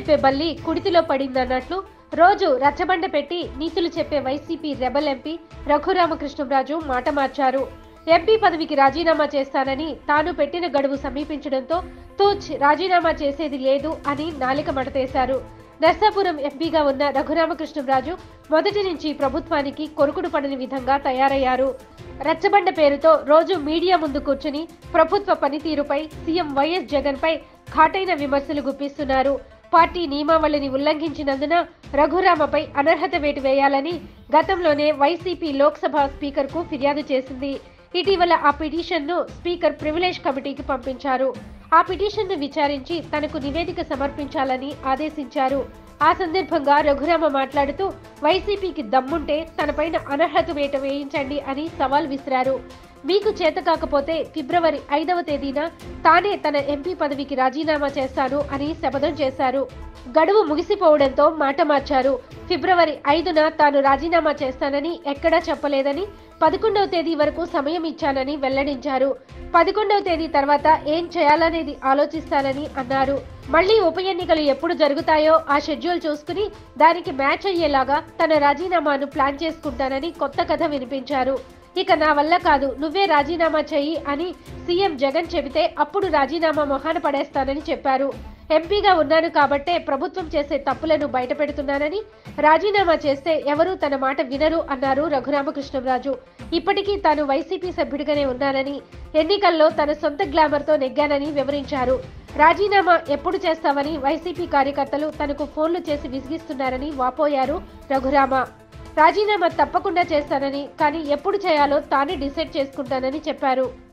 చెప్పే బల్లి కుడితిలో పడిందన్నట్లు రోజు రచ్చబండ పెట్టి నీతులు చెప్పే వైసీపీ రెబల్ ఎంపీ రఘురామకృష్ణంరాజు మాట మార్చారు ఎంపీ పదవికి రాజీనామా చేస్తానని తాను పెట్టిన గడువు సమీపించడంతో తూచ్ రాజీనామా చేసేది లేదు అని నాలిక మడతేశారు నర్సాపురం ఎంపీగా ఉన్న రఘురామకృష్ణంరాజు మొదటి నుంచి ప్రభుత్వానికి కొరుకుడు పడని విధంగా తయారయ్యారు రచ్చబండ పేరుతో రోజు మీడియా ముందు కూర్చుని ప్రభుత్వ పనితీరుపై సీఎం వైఎస్ జగన్ పై ఘాటైన విమర్శలు గుప్పిస్తున్నారు పార్టీ నియమావళిని ఉల్లంఘించినందున రఘురామపై అనర్హత వేటు వేయాలని గతంలోనే వైసీపీ లోక్సభ స్పీకర్కు ఫిర్యాదు చేసింది ఇటీవల ఆ పిటిషన్ను స్పీకర్ ప్రివిలేజ్ కమిటీకి పంపించారు ఆ పిటిషన్ను విచారించి తనకు నివేదిక సమర్పించాలని ఆదేశించారు ఆ సందర్భంగా రఘురామ మాట్లాడుతూ వైసీపీకి దమ్ముంటే తనపైన అనర్హత వేట వేయించండి అని సవాల్ విసిరారు మీకు చేత కాకపోతే ఫిబ్రవరి ఐదవ తేదీన తానే తన ఎంపీ పదవికి రాజీనామా చేస్తాను అని శపథం చేశారు గడువు ముగిసిపోవడంతో మాట మార్చారు ఫిబ్రవరి ఐదున తాను రాజీనామా చేస్తానని ఎక్కడా చెప్పలేదని పదకొండవ తేదీ వరకు సమయం ఇచ్చానని వెల్లడించారు పదకొండవ తేదీ తర్వాత ఏం చేయాలనేది ఆలోచిస్తానని అన్నారు మళ్లీ ఉప ఎన్నికలు ఎప్పుడు జరుగుతాయో ఆ షెడ్యూల్ చూసుకుని దానికి మ్యాచ్ అయ్యేలాగా తన రాజీనామాను ప్లాన్ చేసుకుంటానని కొత్త కథ వినిపించారు ఇక నా వల్ల కాదు నువ్వే రాజీనామా చెయ్యి అని సీఎం జగన్ చెబితే అప్పుడు రాజీనామా మొహాన పడేస్తానని చెప్పారు ఎంపీగా ఉన్నాను కాబట్టే ప్రభుత్వం చేసే తప్పులను బయటపెడుతున్నానని రాజీనామా చేస్తే ఎవరూ తన మాట వినరు అన్నారు రఘురామకృష్ణంరాజు ఇప్పటికీ తాను వైసీపీ సభ్యుడిగానే ఉన్నానని ఎన్నికల్లో తన సొంత గ్లామర్తో నెగ్గానని వివరించారు రాజీనామా ఎప్పుడు చేస్తామని వైసీపీ కార్యకర్తలు తనకు ఫోన్లు చేసి విసిగిస్తున్నారని వాపోయారు రఘురామ రాజీనామా తప్పకుండా చేస్తానని కానీ ఎప్పుడు చేయాలో తానే డిసైడ్ చేసుకుంటానని చెప్పారు